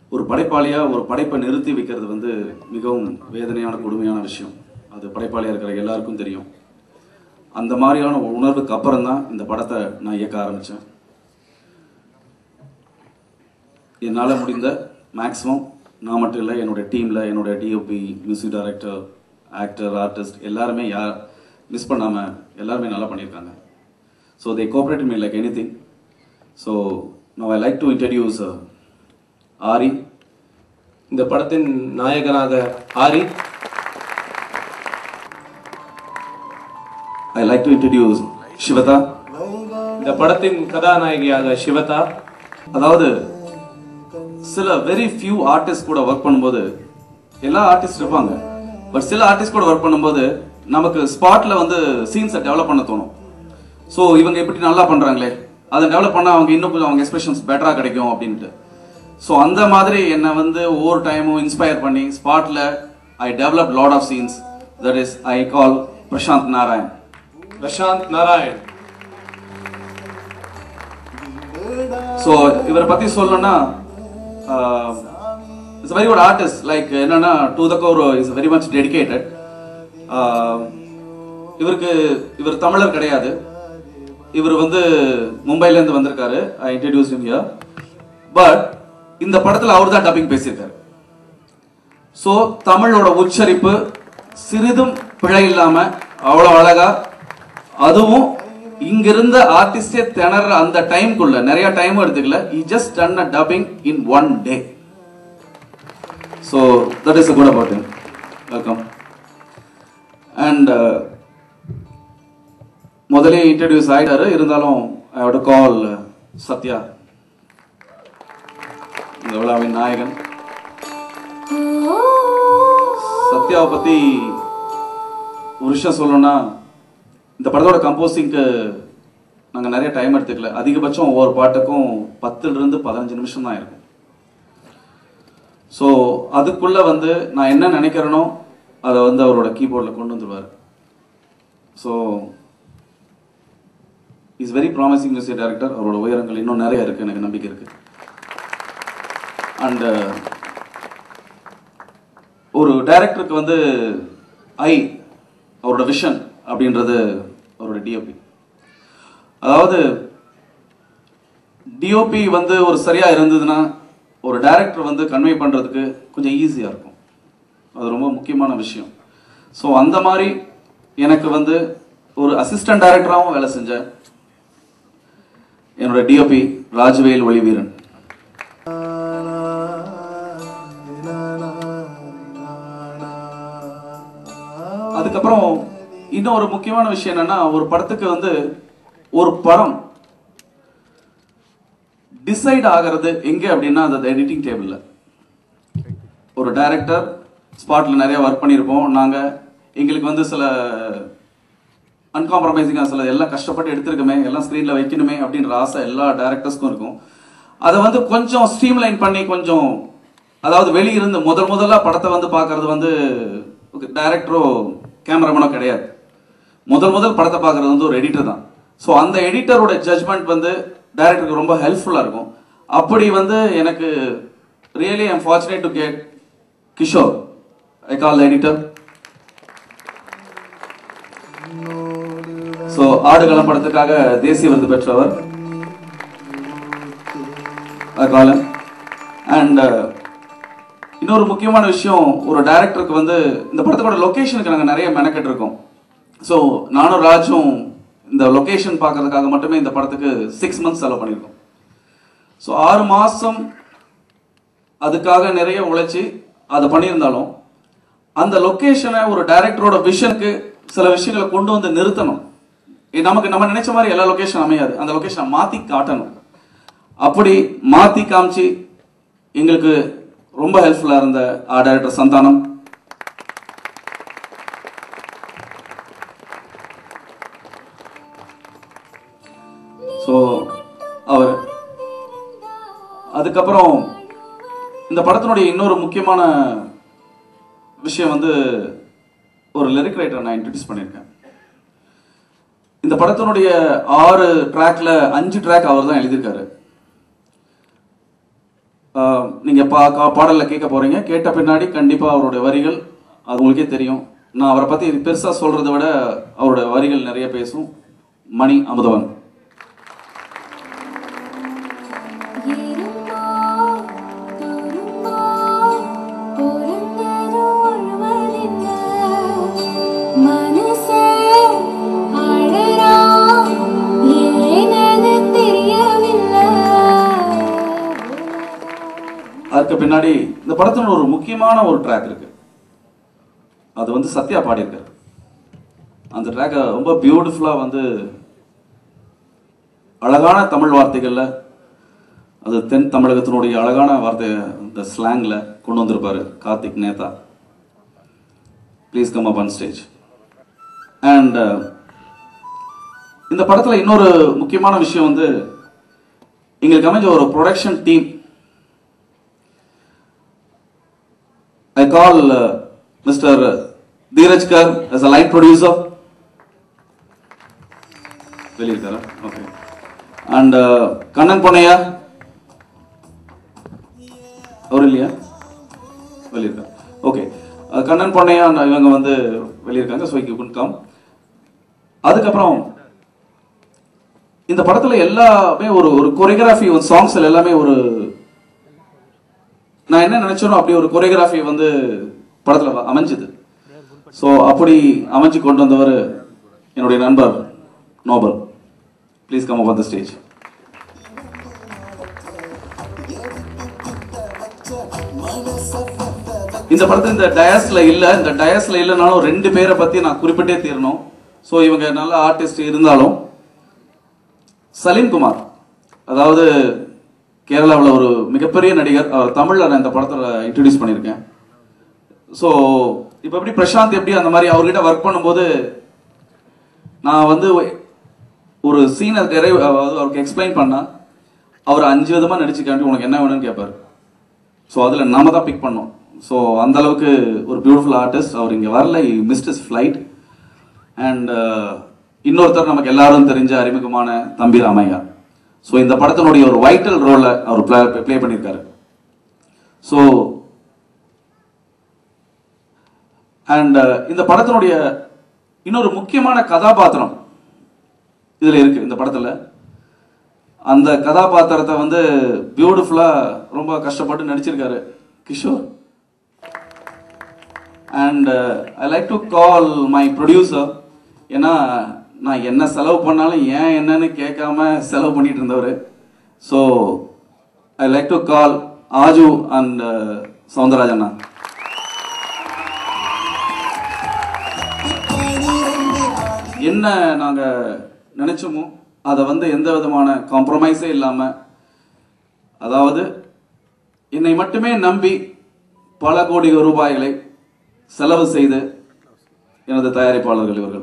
ஒரு படைப்பாளியா ஒரு படைப்பை நிறுத்தி வைக்கிறது வந்து மிகவும் வேதனையான கொடுமையான விஷயம் அது படைப்பாளியா இருக்கிற எல்லாருக்கும் தெரியும் அந்த மாதிரியான ஒரு உணர்வுக்கு அப்புறம் தான் இந்த படத்தை நான் இயக்க ஆரம்பிச்சேன் என்னால் முடிந்த மேக்ஸிமம் நான் மட்டும் இல்லை என்னோட டீமில் என்னோட DOP music director actor artist எல்லாருமே யார் மிஸ் பண்ணாமல் எல்லாருமே நல்லா பண்ணியிருக்காங்க so they cooperate me like anything so now I like to introduce Aari இந்த படத்தின் நாயகனாக Aari I like to introduce Shivada இந்த படத்தின் கதாநாயகியாக சிவதா அதாவது சில வெரி ஃபியூ ஆர்டிஸ்ட் கூட ஒர்க் பண்ணும்போது எல்லா ஆர்டிஸ்ட் இருப்பாங்க பட் சில ஆர்டிஸ்ட் கூட ஒர்க் பண்ணும்போது நமக்கு ஸ்பாட்ல வந்து சீன்ஸை டெவலப் பண்ண தோணும் ஸோ இவங்க இப்படி நல்லா பண்றாங்களே அதை டெவலப் பண்ணா அவங்க இன்னும் கொஞ்சம் அவங்க எக்ஸ்பிரஷன்ஸ் பெட்டரா கிடைக்கும் அப்படின்ட்டு ஸோ அந்த மாதிரி என்னை வந்து ஒவ்வொரு டைமும் இன்ஸ்பயர் பண்ணி ஸ்பாட்ல I develop lot of scenes that is I call Prashant Narayan Prashant Narayan so இவரை பத்தி சொல்லணும்னா it's very good artist like என்னன்னா to the core is very much dedicated இவருக்கு இவர் தமிழர் கிடையாது இவர் வந்து மும்பைல இருந்து வந்திருக்காரு I introduce in here but இந்த படத்துல அவர் தான் டப்பிங் பேசியிருக்காரு ஸோ தமிழோட உச்சரிப்பு சிறிதும் பிழை இல்லாம அவ்வளவு அழகா அதுவும் இங்கிருந்த ஆர்டிஸ்டே திணற அந்த டைம்குள்ள நிறைய டைம் எடுத்துக்கல இ just done a dubbing in one day so that is good about him welcome and முதலே இன்ட்ரடியூஸ் ஆயிட்டாரு இருந்தாலும் I have to call Sathya இந்த விழாவின் நாயகன் சத்யாவை பத்தி ஒரு விஷயம் சொல்லணும்னா இந்த படத்தோட கம்போசிங்க்கு நாங்கள் நிறைய டைம் எடுத்துக்கல அதிகபட்சம் ஒவ்வொரு பாட்டுக்கும் பத்துல இருந்து பதினஞ்சு நிமிஷம் தான் இருக்கும் ஸோ அதுக்குள்ள வந்து நான் என்ன நினைக்கிறேனோ அதை வந்து அவரோட கீபோர்டில் கொண்டு வந்துருவார் so is very promising music director அவரோட உயரங்கள் இன்னும் நிறைய இருக்கு எனக்கு நம்பிக்கை இருக்கு அண்ட் ஒரு டைரக்டருக்கு வந்து ஐ அவரோட விஷன் அப்படின்றது அவரோட டிஓபி அதாவது டிஓபி வந்து ஒரு சரியா இருந்ததுன்னா ஒரு டைரக்டர் வந்து கன்வே பண்றதுக்கு கொஞ்சம் ஈஸியா இருக்கும் அது ரொம்ப முக்கியமான விஷயம் ஸோ அந்த மாதிரி எனக்கு வந்து ஒரு அசிஸ்டன்ட் டைரக்டராகவும் வேலை செஞ்சேன் என்னோட டிஓபி ராஜ்வேல் ஒளிவீரன் அதுக்கப்புறம் இன்னும் ஒரு முக்கியமான விஷயம் என்னன்னா ஒரு படத்துக்கு வந்து ஒரு படம் டிசைட் ஆகிறது எங்க அப்படின்னா அது எடிட்டிங் டேபிள்ல ஒரு டைரக்டர் ஸ்பாட்ல நிறைய ஒர்க் பண்ணியிருப்போம் நாங்க எங்களுக்கு வந்து சில அன்காம்ப்ரமைசிங்காக சில எல்லாம் கஷ்டப்பட்டு எடுத்திருக்கமே எல்லாம் ஸ்க்ரீன்ல வைக்கணுமே அப்படின்ற ஆசை எல்லா டேரக்டர்ஸ்க்கும் இருக்கும் அதை வந்து கொஞ்சம் ஸ்ட்ரீம்லைன் பண்ணி கொஞ்சம் அதாவது வெளியிருந்து முதல் முதல்ல படத்தை வந்து பார்க்கறது வந்து டைரக்டரோ கேமராமேனோ கிடையாது முதல் முதல் படத்தை பார்க்கறது வந்து ஒரு எடிட்டர் தான் ஸோ அந்த எடிட்டரோட ஜட்ஜ்மெண்ட் வந்து டைரக்டருக்கு ரொம்ப ஹெல்ப்ஃபுல்லாக இருக்கும் அப்படி வந்து எனக்கு really I'm fortunate to get Kishore I call editor so Aadukalam படத்துக்காக தேசிய விருது பெற்றவர் காலம் அண்ட் இன்னொரு முக்கியமான விஷயம் ஒரு டைரக்டருக்கு வந்து இந்த படத்தோட லொகேஷனுக்கு நாங்கள் நிறைய மெனக்கெட்டு இருக்கோம் ஸோ நானும் ராஜும் இந்த லொகேஷன் பார்க்கறதுக்காக மட்டுமே இந்த படத்துக்கு சிக்ஸ் மந்த்ஸ் செலவு பண்ணியிருக்கோம் ஸோ ஆறு மாதம் அதுக்காக நிறைய உழைச்சி அதை பண்ணியிருந்தாலும் அந்த லொகேஷனை ஒரு டைரக்டரோட விஷனுக்கு சில விஷயங்களை கொண்டு வந்து நிறுத்தணும் இ- நமக்கு நம்ம நினைச்ச மாதிரி எல்லா லொகேஷன் அமையாது அந்த லொகேஷனை மாத்தி காட்டணும் அப்படி மாத்தி காமிச்சு எங்களுக்கு ரொம்ப ஹெல்ப்ஃபுல்லா இருந்த ஆ டைரக்டர் சந்தானம் ஸோ அவர் அதுக்கப்புறம் இந்த படத்தினுடைய இன்னொரு முக்கியமான விஷயம் வந்து ஒரு லிரிக் ரைட்டர் நான் இன்ட்ரடியூஸ் பண்ணியிருக்கேன் இந்த படத்தினுடைய ஆறு ட்ராக்ல அஞ்சு ட்ராக் அவர் தான் எழுதியிருக்காரு ஆஹ், நீங்க பா கா- பாடல்ல கேட்க போறீங்க கேட்ட பின்னாடி கண்டிப்பா அவருடைய வரிகள் அது உங்களுக்கே தெரியும் நான் அவரை பத்தி பெருசா சொல்றதை விட அவருடைய வரிகள் நிறைய பேசும் மணி அமுதவன் இரும்போ துரும்போ பொருந்தது ஒழுவதில்ல மனசே அழறா ஏனது தெரியவில்லை அதுக்கு பின்னாடி இந்த படத்துல ஒரு முக்கியமான ஒரு ட்ராக் இருக்கு அது வந்து சத்யா பாடியிருக்காரு அந்த ட்ராக்கை ரொம்ப பியூட்டிஃபுல்லா வந்து அழகான தமிழ் வார்த்தைகள்ல அது தென் தமிழகத்தினுடைய அழகான வார்த்தை இந்த ஸ்லாங்ல கொண்டு வந்திருப்பாரு Karthik Netha please come up on stage and இந்த படத்துல இன்னொரு முக்கியமான விஷயம் வந்து எங்களுக்கு அமைஞ்ச ஒரு production team I call uh, Mr. Dheeraj Kar as a line producer. வெளியே இருக்காரா ஓகே அண்ட் கண்ணன் பொன்னையா அவர் இல்லையா வெளியே இருக்கார் ஓகே கண்ணன் பொன்னையா and இவங்க வந்து வெளியே இருக்காங்க ஸோ யூ கம் அதுக்கப்புறம் இந்த படத்துல எல்லாமே ஒரு ஒரு கொரியோகிராஃபி ஒரு சாங்ஸ்ல எல்லாமே ஒரு நான் என்ன நினைச்சேனோ அப்படி ஒரு கொரியோகிராஃபி வந்து படத்துல வ- அமைஞ்சுது ஸோ அப்படி அமைஞ்சு கொண்டு வந்தவர் என்னுடைய நண்பர் Nobel please come up the stage இந்த படத்துல இந்த டயஸ்ல இல்ல இந்த டயஸ்ல இல்லைனாலும் ரெண்டு பேரை பத்தி நான் குறிப்பிட்டே தீரணும் ஸோ இவங்க நல்ல ஆர்டிஸ்ட் இருந்தாலும் சலீம் குமார் அதாவது கேரளாவில் ஒரு மிகப்பெரிய நடிகர் அவர் தமிழில் நான் இந்த படத்தில் இன்ட்ரடியூஸ் பண்ணியிருக்கேன் ஸோ இப்போ எப்படி பிரசாந்த் எப்படி அந்த மாதிரி அவர்கிட்ட ஒர்க் பண்ணும்போது நான் வந்து ஒரு சீனை நிறைவு அதாவது அவருக்கு எக்ஸ்பிளைன் பண்ணா அவர் அஞ்சு விதமாக நடிச்சு காட்டி உனக்கு என்ன வேணும்னு கேட்பார் ஸோ அதில் நாம தான் பிக் பண்ணோம் ஸோ அந்த அளவுக்கு ஒரு பியூட்டிஃபுல் ஆர்டிஸ்ட் அவர் இங்கே வரல மிஸ்ட் இஸ் ஃப்ளைட் அண்ட் இன்னொருத்தர் நமக்கு எல்லாரும் தெரிஞ்ச அறிமுகமான தம்பி ராமையா ஸோ இந்த படத்தினுடைய ஒரு வைட்டல் ரோலை அவர் ப்ளே பண்ணியிருக்காரு ஸோ அண்ட் இந்த படத்தினுடைய இன்னொரு முக்கியமான கதாபாத்திரம் இதுல இருக்கு இந்த படத்துல அந்த கதாபாத்திரத்தை வந்து பியூட்டிஃபுல்லா ரொம்ப கஷ்டப்பட்டு நடிச்சிருக்காரு Kishore and I like to call my producer ஏன்னா நான் என்ன செலவு பண்ணாலும் ஏன் என்னன்னு கேட்காம செலவு பண்ணிட்டு இருந்தவர் so I like to call Aaju and சவுந்தரராஜண்ணா என்ன நாங்க நினைச்சோமோ அதை வந்து எந்த விதமான காம்ப்ரமைஸே இல்லாம அதாவது என்னை மட்டுமே நம்பி பல கோடி ரூபாய்களை செலவு செய்து எனது தயாரிப்பாளர்கள் இவர்கள்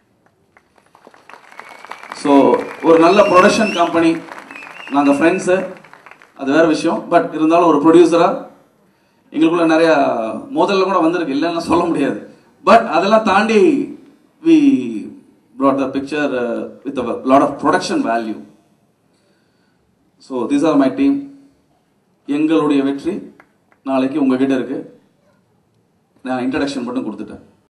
ஸோ ஒரு நல்ல ப்ரொடக்ஷன் கம்பெனி நாங்கள் ஃப்ரெண்ட்ஸு அது வேற விஷயம் பட் இருந்தாலும் ஒரு ப்ரொடியூசராக எங்களுக்குள்ள நிறைய மோதல்ல கூட வந்திருக்கு இல்லைன்னு சொல்ல முடியாது பட் அதெல்லாம் தாண்டி we brought the picture uh, with a lot of production value. So these are my team. எங்களுடைய வெற்றி நாளைக்கு உங்ககிட்ட இருக்கு நான் இன்ட்ரடக்ஷன் மட்டும் கொடுத்துட்டேன்